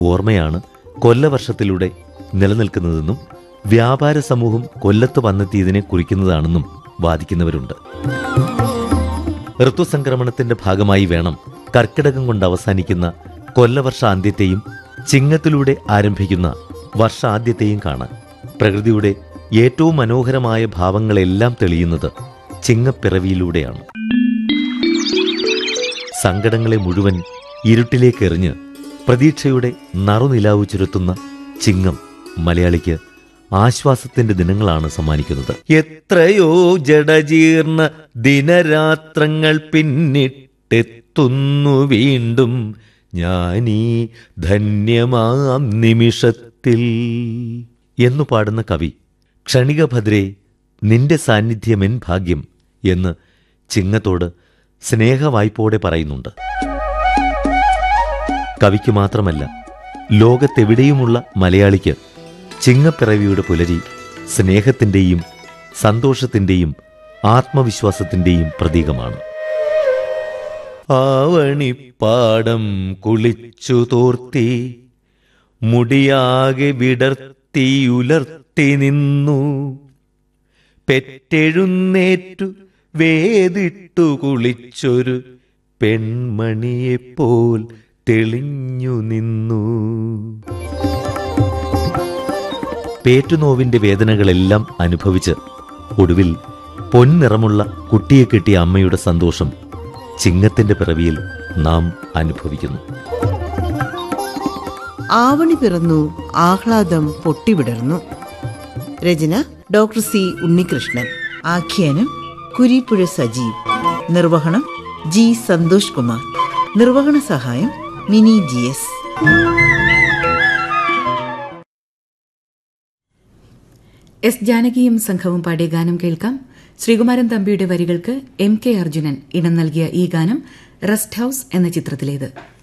ഓർമ്മയാണ് കൊല്ലവർഷത്തിലൂടെ നിലനിൽക്കുന്നതെന്നും വ്യാപാര സമൂഹം കൊല്ലത്ത് വന്നെത്തിയതിനെ കുറിക്കുന്നതാണെന്നും വാദിക്കുന്നവരുണ്ട് ഋതുസംക്രമണത്തിന്റെ ഭാഗമായി വേണം കർക്കിടകം കൊണ്ട് അവസാനിക്കുന്ന കൊല്ലവർഷാന്ത്യത്തെയും ചിങ്ങത്തിലൂടെ ആരംഭിക്കുന്ന വർഷാദ്യത്തെയും കാണാൻ പ്രകൃതിയുടെ ഏറ്റവും മനോഹരമായ ഭാവങ്ങളെല്ലാം തെളിയുന്നത് ചിങ്ങപ്പിറവിയിലൂടെയാണ് സങ്കടങ്ങളെ മുഴുവൻ ഇരുട്ടിലേക്ക് എറിഞ്ഞ് പ്രതീക്ഷയുടെ നറുനിലാവ് ചുരത്തുന്ന ചിങ്ങം മലയാളിക്ക് ആശ്വാസത്തിന്റെ ദിനങ്ങളാണ് സമ്മാനിക്കുന്നത് എത്രയോ ജഡജീർണ ദിനരാത്രങ്ങൾ പിന്നിട്ടെത്തുന്നു വീണ്ടും ഞാനീ ധന്യമാം നിമിഷത്തിൽ എന്നു പാടുന്ന കവി ക്ഷണികഭദ്രേ നിന്റെ സാന്നിധ്യമെൻ ഭാഗ്യം എന്ന് ചിങ്ങത്തോട് സ്നേഹവായ്പോടെ പറയുന്നുണ്ട് കവിക്ക് മാത്രമല്ല ലോകത്തെവിടെയുമുള്ള മലയാളിക്ക് ചിങ്ങപ്പിറവിയുടെ പുലരി സ്നേഹത്തിൻ്റെയും സന്തോഷത്തിൻ്റെയും ആത്മവിശ്വാസത്തിൻ്റെയും പ്രതീകമാണ് ആവണിപ്പാടം കുളിച്ചു തോർത്തി മുടിയാകെ വിടർത്തിയുലർത്തി നിന്നു പെറ്റെഴുന്നേറ്റു വേദിട്ടു കുളിച്ചൊരു പെൺമണിയെപ്പോൽ തെളിഞ്ഞു നിന്നു പേറ്റുനോവിന്റെ വേദനകളെല്ലാം അനുഭവിച്ച് ഒടുവിൽ പൊൻനിറമുള്ള കുട്ടിയെ കിട്ടിയ അമ്മയുടെ സന്തോഷം ചിങ്ങത്തിന്റെ പിറവിയിൽ നാം അനുഭവിക്കുന്നു ആവണി പിറന്നു ആഹ്ലാദം പൊട്ടിവിടർന്നു രചന ഡോക്ടർ സി ഉണ്ണികൃഷ്ണൻ ആഖ്യാനം കുരിപ്പുഴ സജീവ് നിർവഹണം ജി സന്തോഷ് കുമാർ നിർവഹണ സഹായം മിനി ജി എസ് എസ് ജാനകിയും സംഘവും പാടിയ ഗാനം കേൾക്കാം ശ്രീകുമാരൻ തമ്പിയുടെ വരികൾക്ക് എം കെ അർജുനൻ ഇടം നൽകിയ ഈ ഗാനം റെസ്റ്റ് ഹൌസ് എന്ന ചിത്രത്തിലേത്